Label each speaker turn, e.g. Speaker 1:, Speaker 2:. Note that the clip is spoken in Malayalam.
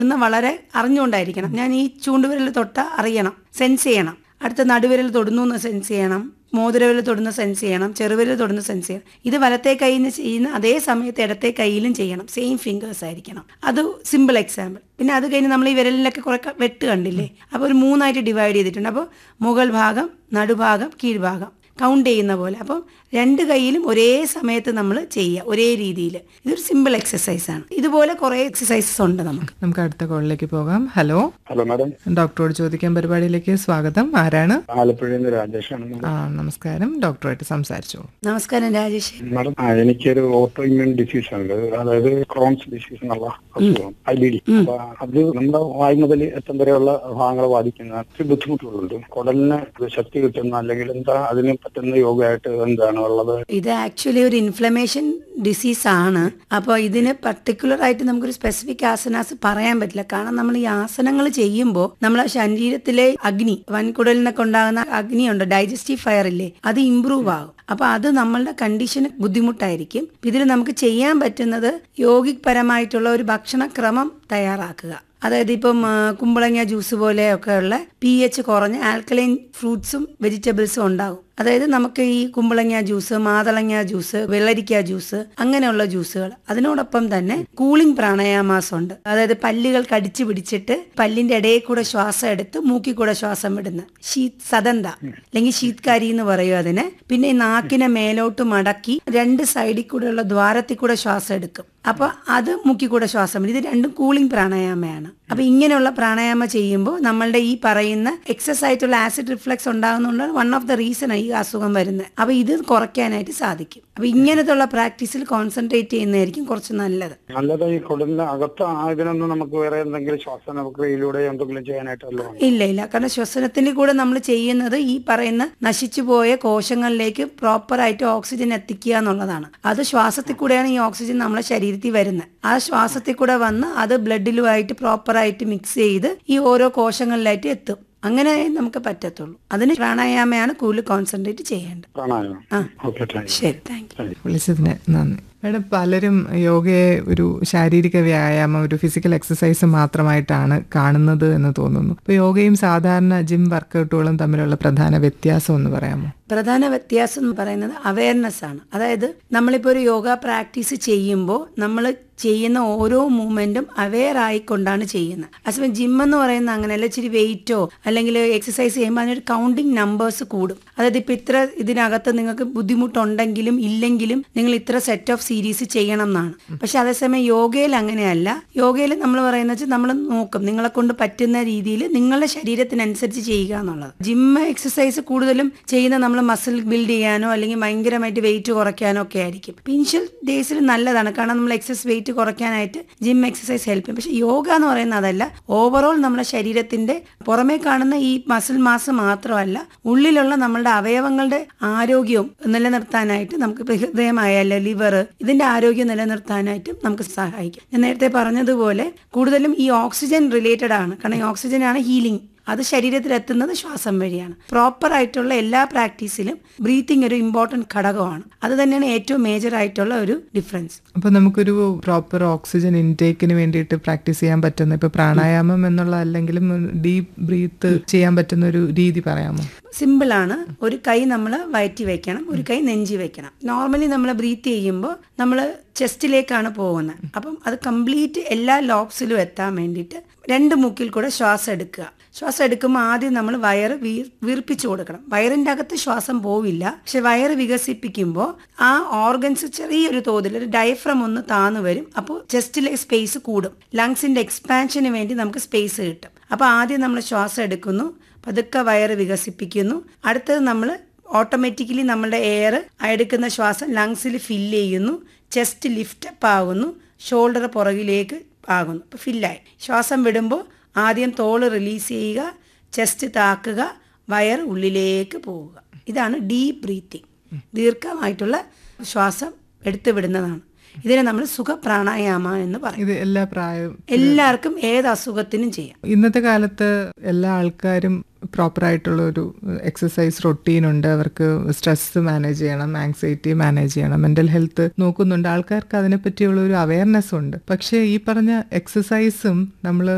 Speaker 1: എന്ന് വളരെ അറിഞ്ഞുകൊണ്ടായിരിക്കണം ഞാൻ ഈ ചൂണ്ടുവിരൽ തൊട്ട അറിയണം സെൻസ് ചെയ്യണം അടുത്ത നടുവിരൽ തൊടുന്നു എന്ന് സെൻസ് ചെയ്യണം മോതിരവിരൽ തൊടുന്ന സെൻസ് ചെയ്യണം ചെറുവിരൽ തൊടുന്ന സെൻസ് ചെയ്യണം ഇത് വലത്തെ കയ്യിൽ നിന്ന് ചെയ്യുന്ന അതേ സമയത്ത് ഇടത്തെ കയ്യിലും ചെയ്യണം സെയിം ഫിംഗേഴ്സ് ആയിരിക്കണം അത് സിമ്പിൾ എക്സാമ്പിൾ പിന്നെ അത് കഴിഞ്ഞ് നമ്മൾ ഈ വിരലിലൊക്കെ കുറെ ക- വെട്ട് കണ്ടില്ലേ അപ്പോൾ ഒരു മൂന്നായിട്ട് ഡിവൈഡ് ചെയ്തിട്ടുണ്ട് അപ്പോൾ മുകൾ ഭാഗം നടുഭാഗം കീഴ്ഭാഗം കൗണ്ട് ചെയ്യുന്ന പോലെ അപ്പം രണ്ട് കൈയിലും ഒരേ സമയത്ത് നമ്മൾ ചെയ്യുക ഒരേ രീതിയിൽ ഇതൊരു സിമ്പിൾ എക്സസൈസ് ആണ് ഇതുപോലെ കുറേ എക്സസൈസസ് ഉണ്ട് നമുക്ക്
Speaker 2: നമുക്ക് അടുത്ത കോളിലേക്ക് പോകാം ഹലോ
Speaker 3: ഹലോ മാഡം
Speaker 2: ഡോക്ടറോട് ചോദിക്കാൻ പരിപാടിയിലേക്ക് സ്വാഗതം ആരാണ്
Speaker 3: ആലപ്പുഴയിൽ നിന്ന് രാജേഷാണ് മാഡം
Speaker 2: ആ നമസ്കാരം ഡോക്ടറായിട്ട് സംസാരിച്ചോളൂ
Speaker 1: നമസ്കാരം രാജേഷ്
Speaker 3: മാഡം ആ, എനിക്കൊരു ഓട്ടോ ഇമ്മ്യൂൺ ഡിസീസ് ഉണ്ട് അതായത് ക്രോൺസ് ഡിസീസ് എന്നുള്ള അസുഖം ഐ ബി ഡി അപ്പൊ അത് നമ്മുടെ വായു മുതൽ എത്തം വരെയുള്ള ഭാഗങ്ങളെ ബാധിക്കുന്ന ഒത്തിരി ബുദ്ധിമുട്ടുകളുണ്ട് കുടലിന് ഒരു ശക്തി കിട്ടുന്ന അല്ലെങ്കിൽ എന്താ അതിന് പറ്റുന്ന യോഗമായിട്ട് എന്താണ് ഉള്ളത്
Speaker 1: ഇത് ആക്ച്വലി ഒരു ഇൻഫ്ലമേഷൻ ഡിസീസ് ആണ് അപ്പോൾ ഇതിന് പർട്ടിക്കുലർ ആയിട്ട് നമുക്കൊരു സ്പെസിഫിക് ആസനാസ് പറയാൻ പറ്റില്ല കാരണം നമ്മൾ ഈ ആസനങ്ങൾ ചെയ്യുമ്പോൾ നമ്മളെ ശരീരത്തിലെ അഗ്നി വൻകുടലിൽ നിന്നൊക്കെ ഉണ്ടാകുന്ന അഗ്നിയുണ്ട് ഡൈജസ്റ്റീവ് ഫയർ ഇല്ലേ അത് ഇമ്പ്രൂവ് ആകും അപ്പൊ അത് നമ്മളുടെ കണ്ടീഷന് ബുദ്ധിമുട്ടായിരിക്കും ഇതിൽ നമുക്ക് ചെയ്യാൻ പറ്റുന്നത് യോഗിക് പരമായിട്ടുള്ള ഒരു ഭക്ഷണക്രമം തയ്യാറാക്കുക അതായത് ഇപ്പം ആ, കുമ്പളങ്ങ ജ്യൂസ് പോലെയൊക്കെ ഉള്ള പി എച്ച് കുറഞ്ഞ ആൽക്കലൈൻ ഫ്രൂട്ട്സും വെജിറ്റബിൾസും ഉണ്ടാകും അതായത് നമുക്ക് ഈ കുമ്പളങ്ങ ജ്യൂസ് മാതളങ്ങ ജ്യൂസ് വെള്ളരിക്ക ജ്യൂസ് അങ്ങനെയുള്ള ജ്യൂസുകൾ അതിനോടൊപ്പം തന്നെ കൂളിംഗ് പ്രാണായാമാസം ഉണ്ട് അതായത് പല്ലുകൾ കടിച്ചു പിടിച്ചിട്ട് പല്ലിന്റെ ഇടയിൽ കൂടെ ശ്വാസം എടുത്ത് മൂക്കിൽ കൂടെ ശ്വാസം വിടുന്ന ശീത് സദന്ത അല്ലെങ്കിൽ ശീത്കാരി എന്ന് പറയും അതിന് പിന്നെ ഈ നാക്കിനെ മേലോട്ട് മടക്കി രണ്ട് സൈഡിൽ കൂടെയുള്ള ദ്വാരത്തിൽ കൂടെ ശ്വാസം എടുക്കും അപ്പൊ അത് മൂക്കിൽ കൂടെ ശ്വാസം വിടും ഇത് രണ്ടും കൂളിംഗ് പ്രാണായാമയാണ് അപ്പൊ ഇങ്ങനെയുള്ള പ്രാണായാമം ചെയ്യുമ്പോൾ നമ്മളുടെ ഈ പറയുന്ന എക്സസ് ആയിട്ടുള്ള ആസിഡ് റിഫ്ലക്സ് ഉണ്ടാകുന്നുള്ള വൺ ഓഫ് ദ റീസൺ ഈ അസുഖം വരുന്നത് അപ്പൊ ഇത് കുറയ്ക്കാനായിട്ട് സാധിക്കും അപ്പൊ ഇങ്ങനത്തുള്ള പ്രാക്ടീസിൽ കോൺസെൻട്രേറ്റ് ചെയ്യുന്നതായിരിക്കും കുറച്ച് നല്ലത്
Speaker 3: നല്ലത് ഈ കുടലിന് അകത്ത് ഇതിനൊന്നും നമുക്ക് വേറെ എന്തെങ്കിലും ശ്വാസന പ്രക്രിയയിലൂടെ എന്തെങ്കിലും ചെയ്യാനായിട്ടല്ലോ
Speaker 1: ഇല്ല ഇല്ല കാരണം ശ്വസനത്തിന്റെ കൂടെ നമ്മൾ ചെയ്യുന്നത് ഈ പറയുന്ന നശിച്ചുപോയ കോശങ്ങളിലേക്ക് പ്രോപ്പറായിട്ട് ഓക്സിജൻ എത്തിക്കുക എന്നുള്ളതാണ് അത് ശ്വാസത്തിൽ കൂടെയാണ് ഈ ഓക്സിജൻ നമ്മളെ ശരീരത്തിൽ വരുന്നത് ആ ശ്വാസത്തിൽ കൂടെ വന്ന് അത് ബ്ലഡിലുമായിട്ട് പ്രോപ്പറായിട്ട് മിക്സ് ചെയ്ത് ഈ ഓരോ കോശങ്ങളിലായിട്ട് എത്തും അങ്ങനെ നമുക്ക് പറ്റത്തുള്ളൂ അതിന് പ്രാണായാമയാണ് കൂടുതൽ കോൺസെൻട്രേറ്റ് ചെയ്യേണ്ടത്
Speaker 3: പ്രാണായാമം
Speaker 1: ആ.
Speaker 3: ഓക്കെ താങ്ക്
Speaker 1: ശരി താങ്ക് യു
Speaker 2: വിളിച്ചതിന് നന്ദി മേഡം പലരും യോഗയെ ഒരു ശാരീരിക വ്യായാമം ഒരു ഫിസിക്കൽ എക്സസൈസ് മാത്രമായിട്ടാണ് കാണുന്നത് എന്ന് തോന്നുന്നു അപ്പോൾ യോഗയും സാധാരണ ജിം വർക്കൗട്ടുകളും തമ്മിലുള്ള പ്രധാന വ്യത്യാസം എന്ന് പറയാമോ
Speaker 1: പ്രധാന വ്യത്യാസം എന്ന് പറയുന്നത് അവയർനെസ് ആണ് അതായത് നമ്മളിപ്പോൾ ഒരു യോഗ പ്രാക്ടീസ് ചെയ്യുമ്പോൾ നമ്മൾ ചെയ്യുന്ന ഓരോ മൂവ്മെന്റും അവെയർ ആയിക്കൊണ്ടാണ് ചെയ്യുന്നത് അതേസമയം ജിം എന്ന് പറയുന്നത് അങ്ങനെയല്ല ഇച്ചിരി വെയിറ്റോ അല്ലെങ്കിൽ എക്സസൈസ് ചെയ്യുമ്പോൾ അതിനൊരു കൗണ്ടിങ് നമ്പേഴ്സ് കൂടും അതായത് ഇപ്പം ഇത്ര ഇതിനകത്ത് നിങ്ങൾക്ക് ബുദ്ധിമുട്ടുണ്ടെങ്കിലും ഇല്ലെങ്കിലും നിങ്ങൾ ഇത്ര സെറ്റ് ഓഫ് സീരീസ് ചെയ്യണം എന്നാണ് പക്ഷെ അതേസമയം യോഗയിൽ അങ്ങനെയല്ല യോഗയിൽ നമ്മൾ പറയുന്നത് വെച്ചാൽ നമ്മൾ നോക്കും നിങ്ങളെ കൊണ്ട് പറ്റുന്ന രീതിയിൽ നിങ്ങളുടെ ശരീരത്തിനനുസരിച്ച് ചെയ്യുക എന്നുള്ളത് ജിം എക്സസൈസ് കൂടുതലും ചെയ്യുന്ന നമ്മൾ മസിൽ ബിൽഡ് ചെയ്യാനോ അല്ലെങ്കിൽ ഭയങ്കരമായിട്ട് വെയിറ്റ് കുറയ്ക്കാനോ ഒക്കെ ആയിരിക്കും ഇനിഷ്യൽ ഡേയ്സിൽ നല്ലതാണ് കാരണം നമ്മൾ എക്സസ് വെയിറ്റ് കുറയ്ക്കാനായിട്ട് ജിം എക്സസൈസ് ഹെൽപ്പ് ചെയ്യും പക്ഷെ യോഗ എന്ന് പറയുന്നത് അതല്ല ഓവറോൾ നമ്മുടെ ശരീരത്തിന്റെ പുറമേ കാണുന്ന ഈ മസിൽ മാസ് മാത്രമല്ല ഉള്ളിലുള്ള നമ്മളുടെ അവയവങ്ങളുടെ ആരോഗ്യവും നിലനിർത്താനായിട്ട് നമുക്ക് ഇപ്പൊ ഹൃദയമായാലും ലിവർ ഇതിന്റെ ആരോഗ്യം നിലനിർത്താനായിട്ടും നമുക്ക് സഹായിക്കും ഞാൻ നേരത്തെ പറഞ്ഞതുപോലെ കൂടുതലും ഈ ഓക്സിജൻ റിലേറ്റഡ് ആണ് കാരണം ഈ ഓക്സിജൻ ആണ് ഹീലിംഗ് അത് ശരീരത്തിൽ എത്തുന്നത് ശ്വാസം വഴിയാണ് പ്രോപ്പർ ആയിട്ടുള്ള എല്ലാ പ്രാക്ടീസിലും ബ്രീത്തിങ് ഒരു ഇമ്പോർട്ടൻറ്റ് ഘടകമാണ് അത് തന്നെയാണ് ഏറ്റവും മേജർ ആയിട്ടുള്ള ഒരു ഡിഫറൻസ്
Speaker 2: അപ്പോൾ നമുക്കൊരു പ്രോപ്പർ ഓക്സിജൻ ഇൻടേക്കിന് വേണ്ടിയിട്ട് പ്രാക്ടീസ് ചെയ്യാൻ പറ്റുന്ന ഇപ്പോൾ പ്രാണായാമം എന്നുള്ള അല്ലെങ്കിലും ഡീപ്പ് ബ്രീത്ത് ചെയ്യാൻ പറ്റുന്ന ഒരു രീതി പറയാമോ
Speaker 1: സിമ്പിൾ ആണ് ഒരു കൈ നമ്മൾ വയറ്റി വെക്കണം ഒരു കൈ നെഞ്ചി വെക്കണം നോർമലി നമ്മൾ ബ്രീത്ത് ചെയ്യുമ്പോൾ നമ്മൾ ചെസ്റ്റിലേക്കാണ് പോകുന്നത് അപ്പം അത് കംപ്ലീറ്റ് എല്ലാ ലോബ്സിലും എത്താൻ വേണ്ടിയിട്ട് രണ്ട് മൂക്കിൽ കൂടെ ശ്വാസം എടുക്കുക ശ്വാസം എടുക്കുമ്പോൾ ആദ്യം നമ്മൾ വയറ് വീർ വീർപ്പിച്ചു കൊടുക്കണം വയറിൻ്റെ അകത്ത് ശ്വാസം പോവില്ല പക്ഷെ വയറ് വികസിപ്പിക്കുമ്പോൾ ആ ഓർഗൻസ് ചെറിയൊരു തോതിൽ ഒരു ഡയഫ്രം ഒന്ന് താന്നു വരും അപ്പോൾ ചെസ്റ്റിലെ സ്പേസ് കൂടും ലങ്സിന്റെ എക്സ്പാൻഷന് വേണ്ടി നമുക്ക് സ്പേസ് കിട്ടും അപ്പോൾ ആദ്യം നമ്മൾ ശ്വാസം എടുക്കുന്നു പതുക്കെ വയറ് വികസിപ്പിക്കുന്നു അടുത്തത് നമ്മൾ ഓട്ടോമാറ്റിക്കലി നമ്മുടെ എയർ എടുക്കുന്ന ശ്വാസം ലങ്സിൽ ഫില്ല് ചെയ്യുന്നു ചെസ്റ്റ് ലിഫ്റ്റ് അപ്പ് ആകുന്നു ഷോൾഡർ പുറകിലേക്ക് ആകുന്നു അപ്പോൾ ഫില്ലായി ശ്വാസം വിടുമ്പോൾ ആദ്യം തോള് റിലീസ് ചെയ്യുക ചെസ്റ്റ് താക്കുക വയർ ഉള്ളിലേക്ക് പോവുക ഇതാണ് ഡീപ്പ് ബ്രീത്തിങ് ദീർഘമായിട്ടുള്ള ശ്വാസം എടുത്തു വിടുന്നതാണ് ഇതിനെ നമ്മൾ സുഖപ്രാണായാമ എന്ന് പറയും
Speaker 2: ഇത് എല്ലാ പ്രായവും
Speaker 1: എല്ലാവർക്കും ഏത് അസുഖത്തിനും ചെയ്യാം
Speaker 2: ഇന്നത്തെ കാലത്ത് എല്ലാ ആൾക്കാരും പ്രോപ്പർ ആയിട്ടുള്ള ഒരു എക്സസൈസ് റൊട്ടീൻ ഉണ്ട് അവർക്ക് സ്ട്രെസ് മാനേജ് ചെയ്യണം ആങ്സൈറ്റി മാനേജ് ചെയ്യണം മെന്റൽ ഹെൽത്ത് നോക്കുന്നുണ്ട് ആൾക്കാർക്ക് അതിനെപ്പറ്റിയുള്ള ഒരു അവയർനെസ് ഉണ്ട് പക്ഷേ ഈ പറഞ്ഞ എക്സസൈസും നമ്മൾ